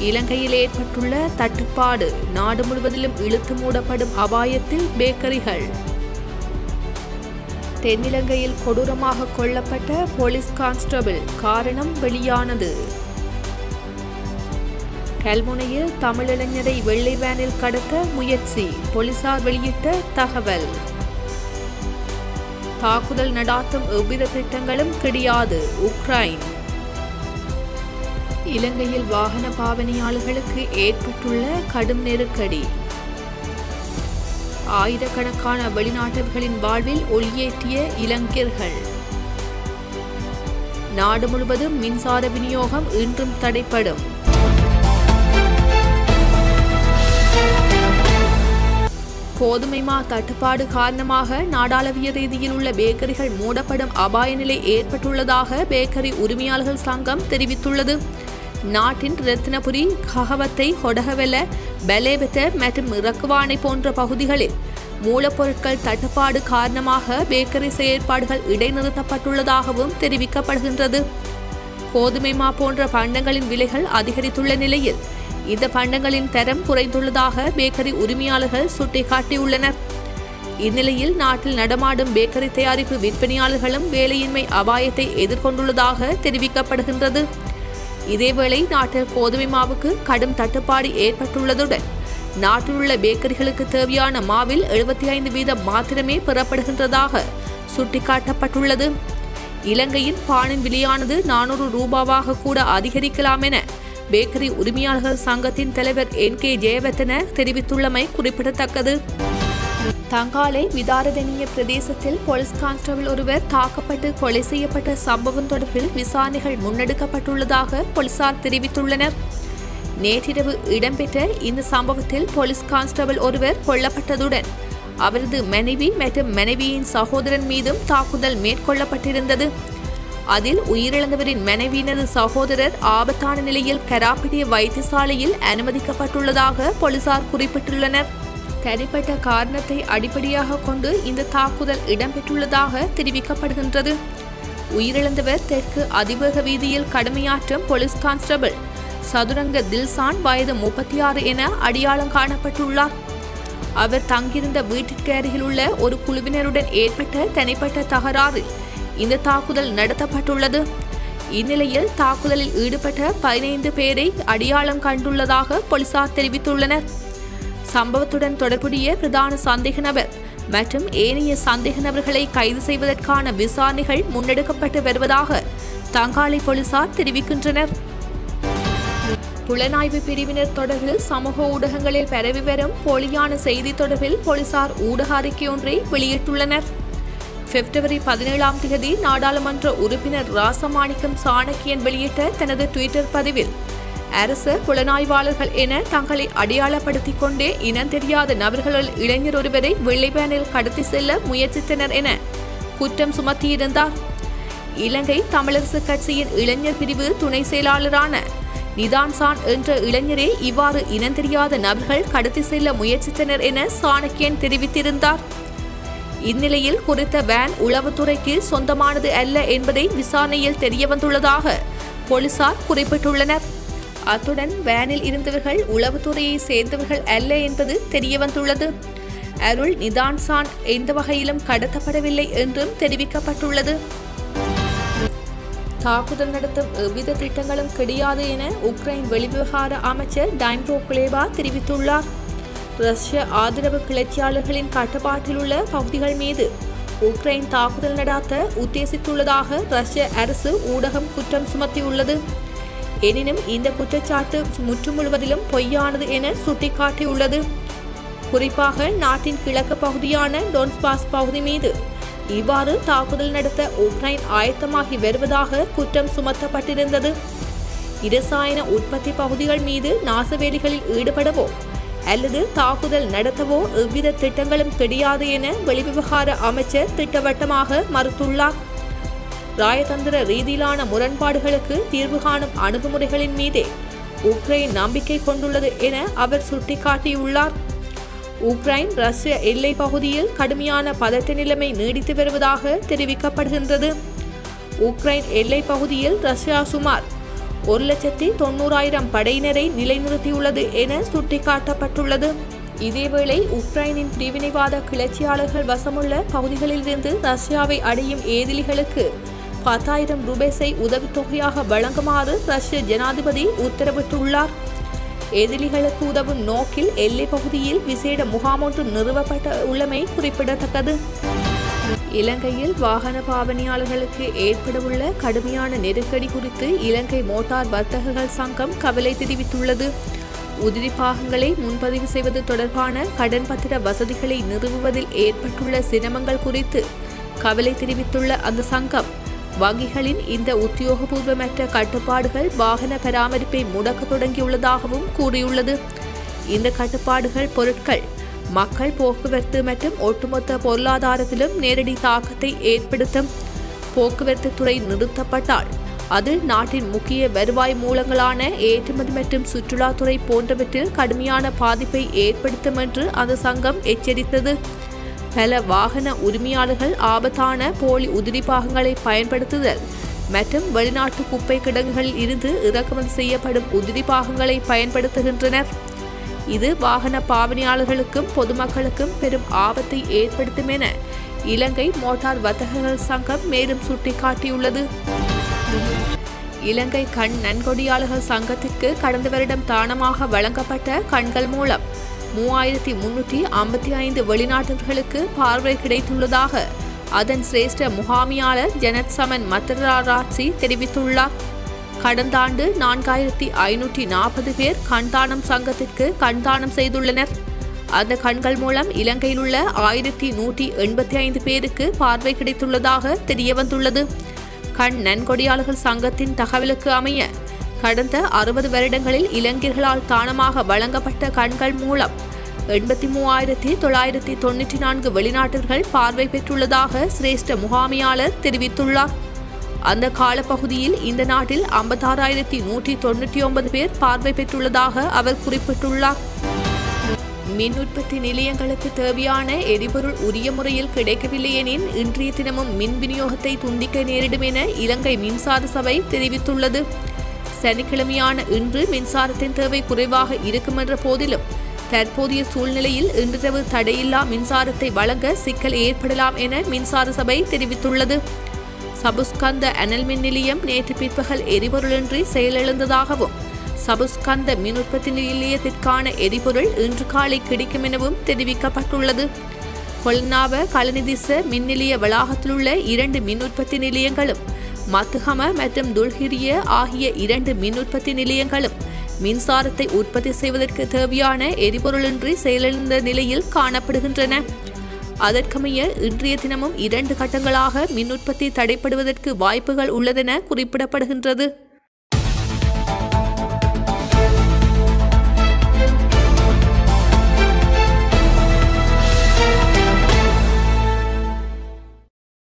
இலங்கையில் ஏற்பட்டுள்ள தட்டுப்பாடு நாடு முழுவதிலும் இழுத்து மூடப்படும் அபாயத்தில் பேக்கரிகள் தென்னிலங்கையில் கொடூரமாக கொல்லப்பட்ட போலீஸ் கான்ஸ்டபிள் காரணம் வெளியானது கல்முனையில் தமிழிளைஞரை வெள்ளை வேனில் கடத்த முயற்சி போலீசார் வெளியிட்ட தகவல் தாக்குதல் நடாத்தும் எவ்வித திட்டங்களும் கிடையாது உக்ரைன் இலங்கையில் வாகன பாவனையாளர்களுக்கு ஏற்பட்டுள்ள கடும் நெருக்கடி ஆயிரக்கணக்கான வெளிநாட்டவர்களின் வாழ்வில் ஒளியேற்றிய இலங்கையர்கள் நாடு முழுவதும் மின்சார விநியோகம் இன்றும் தடைப்படும் கோதுமை மா தட்டுப்பாடு காரணமாக நாடாளவிய ரீதியில் உள்ள பேக்கரிகள் மூடப்படும் அபாய நிலை ஏற்பட்டுள்ளதாக பேக்கரி உரிமையாளர்கள் சங்கம் தெரிவித்துள்ளது நாட்டின் ரத்தினபுரி ககவத்தை ஹொடகவெல பெலேபெத்த மற்றும் இறக்குவானை போன்ற பகுதிகளில் மூலப்பொருட்கள் தட்டுப்பாடு காரணமாக பேக்கரி செயற்பாடுகள் இடைநிறுத்தப்பட்டுள்ளதாகவும் தெரிவிக்கப்படுகின்றது கோதுமை மா போன்ற பண்டங்களின் விலைகள் அதிகரித்துள்ள நிலையில் இந்த பண்டங்களின் தரம் குறைந்துள்ளதாக பேக்கரி உரிமையாளர்கள் சுட்டிக்காட்டியுள்ளனர் இந்நிலையில் நாட்டில் நடமாடும் பேக்கரி தயாரிப்பு விற்பனையாளர்களும் வேலையின்மை அபாயத்தை எதிர்கொண்டுள்ளதாக தெரிவிக்கப்படுகின்றது இதேவேளை நாட்டில் கோதுமை மாவுக்கு கடும் தட்டுப்பாடு ஏற்பட்டுள்ளதுடன் நாட்டில் உள்ள பேக்கரிகளுக்கு தேவையான மாவில் எழுபத்தி ஐந்து வீதம் மாத்திரமே பெறப்படுகின்றதாக சுட்டிக்காட்டப்பட்டுள்ளது இலங்கையின் பானின் விலையானது நானூறு ரூபாவாக கூட அதிகரிக்கலாம் என பேக்கரி உரிமையாளர்கள் சங்கத்தின் தலைவர் என் கே ஜெயவர்தன தெரிவித்துள்ளமை குறிப்பிடத்தக்கது தங்காலை விதாரதனிய பிரதேசத்தில் போலீஸ் கான்ஸ்டபிள் ஒருவர் தாக்கப்பட்டு கொலை செய்யப்பட்ட சம்பவம் தொடர்பில் விசாரணைகள் முன்னெடுக்கப்பட்டுள்ளதாக போலீசார் தெரிவித்துள்ளனர் நேற்றிரவு இடம்பெற்ற இந்த சம்பவத்தில் போலீஸ் கான்ஸ்டபிள் ஒருவர் கொல்லப்பட்டதுடன் அவரது மனைவி மற்றும் மனைவியின் சகோதரன் மீதும் தாக்குதல் மேற்கொள்ளப்பட்டிருந்தது அதில் உயிரிழந்தவரின் மனைவியினது சகோதரர் ஆபத்தான நிலையில் கராப்பிடிய வைத்தியசாலையில் அனுமதிக்கப்பட்டுள்ளதாக போலீசார் குறிப்பிட்டுள்ளனர் தனிப்பட்ட காரணத்தை அடிப்படையாக கொண்டு இந்த தாக்குதல் இடம்பெற்றுள்ளதாக தெரிவிக்கப்படுகின்றது உயிரிழந்தவர் தெற்கு அதிவேக வீதியில் கடமையாற்றும் போலீஸ் கான்ஸ்டபிள் சதுரங்க தில்சான் வயது முப்பத்தி ஆறு என அடையாளம் காணப்பட்டுள்ளார் அவர் தங்கியிருந்த வீட்டிற்கு அருகில் உள்ள ஒரு குழுவினருடன் ஏற்பட்ட தனிப்பட்ட தகராறில் இந்த தாக்குதல் நடத்தப்பட்டுள்ளது இந்நிலையில் தாக்குதலில் ஈடுபட்ட பதினைந்து பேரை அடையாளம் கண்டுள்ளதாக போலீசார் தெரிவித்துள்ளனர் சம்பவத்துடன் தொடர்புடைய பிரதான சந்தேக நபர் மற்றும் ஏனைய சந்தேக நபர்களை கைது செய்வதற்கான விசாரணைகள் முன்னெடுக்கப்பட்டு வருவதாக தங்காலை போலீசார் தெரிவிக்கின்றனர் புலனாய்வு பிரிவினர் தொடர்பில் சமூக ஊடகங்களில் பரவி வரும் போலியான செய்தி தொடர்பில் போலீசார் ஊடக அறிக்கை ஒன்றை வெளியிட்டுள்ளனர் பிப்ரவரி பதினேழாம் தேதி நாடாளுமன்ற உறுப்பினர் ராசமாணிக்கம் சாணக்கியன் வெளியிட்ட தனது ட்விட்டர் பதிவில் அரசு புலனாய்வாளர்கள் என தங்களை அடையாளப்படுத்திக் கொண்டே இனம் தெரியாத நபர்கள் இளைஞர் ஒருவரை வெள்ளைவேனில் கடத்தி செல்ல முயற்சித்தனர் என குற்றம் சுமத்தியிருந்தார் இலங்கை தமிழரசு கட்சியின் இளைஞர் பிரிவு துணை செயலாளரான நிதான்சான் என்ற இளைஞரே இவ்வாறு இனந்தெரியாத நபர்கள் கடத்தி செல்ல முயற்சித்தனர் என சாணக்கியன் தெரிவித்திருந்தார் இந்நிலையில் குறித்த வேன் உளவுத்துறைக்கு சொந்தமானது அல்ல என்பதை விசாரணையில் தெரியவந்துள்ளதாக போலீசார் குறிப்பிட்டுள்ளனர் அத்துடன் வேனில் இருந்தவர்கள் உளவுத்துறையை சேர்ந்தவர்கள் அல்ல என்பது தெரியவந்துள்ளது அருள் நிதான்சான் எந்த வகையிலும் கடத்தப்படவில்லை என்றும் தெரிவிக்கப்பட்டுள்ளது தாக்குதல் நடத்தும் எவ்வித திட்டங்களும் கிடையாது என உக்ரைன் வெளிவிவகார அமைச்சர் டைம்ரோ குலேபா தெரிவித்துள்ளார் ரஷ்ய ஆதரவு கிளர்ச்சியாளர்களின் கட்டுப்பாட்டில் உள்ள பகுதிகள் மீது உக்ரைன் தாக்குதல் நடாத்த உத்தேசித்துள்ளதாக ரஷ்ய அரசு ஊடகம் குற்றம் சுமத்தியுள்ளது எனினும் இந்த குற்றச்சாட்டு முற்று முழுவதிலும் பொய்யானது என சுட்டிக்காட்டியுள்ளது குறிப்பாக நாட்டின் கிழக்கு பகுதியான டொன்ஸ்பாஸ் பகுதி மீது இவ்வாறு தாக்குதல் நடத்த உக்ரைன் ஆயத்தமாகி வருவதாக குற்றம் சுமத்தப்பட்டிருந்தது இரசாயன உற்பத்தி பகுதிகள் மீது நாசவேலிகளில் ஈடுபடவோ அல்லது தாக்குதல் நடத்தவோ எவ்வித திட்டங்களும் கிடையாது என வெளிவிவகார அமைச்சர் திட்டவட்டமாக மறுத்துள்ளார் ராயதந்திர ரீதியிலான முரண்பாடுகளுக்கு தீர்வு காணும் அணுகுமுறைகளின் மீதே உக்ரைன் நம்பிக்கை கொண்டுள்ளது என அவர் சுட்டிக்காட்டியுள்ளார் உக்ரைன் ரஷ்ய எல்லை பகுதியில் கடுமையான பதட்ட நிலைமை நீடித்து வருவதாக தெரிவிக்கப்படுகின்றது உக்ரைன் எல்லை பகுதியில் ரஷ்யா சுமார் ஒரு லட்சத்தி தொண்ணூறாயிரம் படையினரை நிலைநிறுத்தியுள்ளது என சுட்டிக்காட்டப்பட்டுள்ளது இதேவேளை உக்ரைனின் பிரிவினைவாத கிளர்ச்சியாளர்கள் வசமுள்ள பகுதிகளிலிருந்து ரஷ்யாவை அடையும் ஏதிலிகளுக்கு பத்தாயிரம் ரூபேஸை உதவித்தொகையாக வழங்குமாறு ரஷ்ய ஜனாதிபதி உத்தரவிட்டுள்ளார் எதிரிகளுக்கு உதவும் நோக்கில் எல்லை பகுதியில் விசேட முகாம் ஒன்று நிறுவப்பட்ட உள்ளமை குறிப்பிடத்தக்கது இலங்கையில் வாகன பாவனையாளர்களுக்கு ஏற்படவுள்ள கடுமையான நெருக்கடி குறித்து இலங்கை மோட்டார் வர்த்தகர்கள் சங்கம் கவலை தெரிவித்துள்ளது உதிரி பாகங்களை முன்பதிவு செய்வது தொடர்பான கடன் பத்திர வசதிகளை நிறுவுவதில் ஏற்பட்டுள்ள சிரமங்கள் குறித்து கவலை தெரிவித்துள்ள அந்த சங்கம் வங்கிகளின் இந்த உத்தியோகபூர்வமற்ற கட்டுப்பாடுகள் வாகன பராமரிப்பை முடக்க தொடங்கியுள்ளதாகவும் கூறியுள்ளது இந்த கட்டுப்பாடுகள் பொருட்கள் மக்கள் போக்குவரத்து மற்றும் ஒட்டுமொத்த பொருளாதாரத்திலும் நேரடி தாக்கத்தை ஏற்படுத்தும் போக்குவரத்து துறை நிறுத்தப்பட்டால் அது நாட்டின் முக்கிய வருவாய் மூலங்களான ஏற்றுமதி மற்றும் சுற்றுலாத்துறை போன்றவற்றில் கடுமையான பாதிப்பை ஏற்படுத்தும் என்று அந்த சங்கம் எச்சரித்தது பல வாகன உரிமையாளர்கள் ஆபத்தான போலி உதிரி பாகங்களை பயன்படுத்துதல் மற்றும் வெளிநாட்டு குப்பை கிடங்குகளில் இருந்து இறக்குமதி செய்யப்படும் உதிரி பாகங்களை பயன்படுத்துகின்றனர் இது வாகன பாவனையாளர்களுக்கும் பொதுமக்களுக்கும் பெரும் ஆபத்தை ஏற்படுத்தும் என இலங்கை மோட்டார் வர்த்தகர்கள் சங்கம் மேலும் சுட்டிக்காட்டியுள்ளது இலங்கை கண் நன்கொடியாளர்கள் சங்கத்திற்கு கடந்த வருடம் தானமாக வழங்கப்பட்ட கண்கள் மூலம் மூவாயிரத்தி முன்னூற்றி ஐம்பத்தி ஐந்து வெளிநாட்டவர்களுக்கு பார்வை கிடைத்துள்ளதாக அதன் சிரேஷ்ட முகாமியாளர் ஜனத் சமன் மத்ராராட்சி தெரிவித்துள்ளார் கடந்த ஆண்டு நான்காயிரத்தி ஐநூற்றி நாற்பது பேர் கண்தானம் சங்கத்திற்கு கண்தானம் செய்துள்ளனர் அந்த கண்கள் மூலம் இலங்கையில் உள்ள ஆயிரத்தி நூற்றி எண்பத்தி ஐந்து பேருக்கு பார்வை கிடைத்துள்ளதாக தெரியவந்துள்ளது கண் நன்கொடியாளர்கள் சங்கத்தின் தகவலுக்கு அமைய கடந்த அறுபது வருடங்களில் இளைஞர்களால் தானமாக வழங்கப்பட்ட கண்கள் மூலம் எண்பத்தி மூவாயிரத்தி தொள்ளாயிரத்தி தொண்ணூற்றி நான்கு வெளிநாட்டர்கள் பார்வை பெற்றுள்ளதாக சிரேஷ்ட முகாமியாளர் தெரிவித்துள்ளார் அந்த காலப்பகுதியில் இந்த நாட்டில் ஐம்பத்தாறாயிரத்தி நூற்றி தொண்ணூற்றி ஒன்பது பேர் பார்வை பெற்றுள்ளதாக அவர் குறிப்பிட்டுள்ளார் மின் உற்பத்தி நிலையங்களுக்கு தேவையான எரிபொருள் உரிய முறையில் கிடைக்கவில்லை எனின் இன்றைய தினமும் மின் விநியோகத்தை துண்டிக்க நேரிடும் என இலங்கை மின்சார சபை தெரிவித்துள்ளது சனிக்கிழமையான இன்று மின்சாரத்தின் தேவை குறைவாக இருக்கும் என்ற போதிலும் தற்போதைய சூழ்நிலையில் இன்றிரவு தடையில்லா மின்சாரத்தை வழங்க சிக்கல் ஏற்படலாம் என மின்சார சபை தெரிவித்துள்ளது சபுஸ்கந்த அனல் மின் நிலையம் நேற்று பிற்பகல் எரிபொருளின்றி செயலிழந்ததாகவும் சபுஸ்கந்த மின் உற்பத்தி நிலையத்திற்கான எரிபொருள் இன்று காலை கிடைக்கும் எனவும் தெரிவிக்கப்பட்டுள்ளது கொல்நாவ கலநிதிச மின் நிலைய வளாகத்தில் உள்ள இரண்டு மின் உற்பத்தி நிலையங்களும் மத்துஹம மற்றும் துல்ஹிரிய ஆகிய இரண்டு மின் உற்பத்தி நிலையங்களும் மின்சாரத்தை உற்பத்தி செய்வதற்கு தேவையான எரிபொருளின்றி செயலிழந்த நிலையில் காணப்படுகின்றன அதற்கமைய இன்றைய தினமும் இரண்டு கட்டங்களாக மின் உற்பத்தி தடைப்படுவதற்கு வாய்ப்புகள் உள்ளதென குறிப்பிடப்படுகின்றது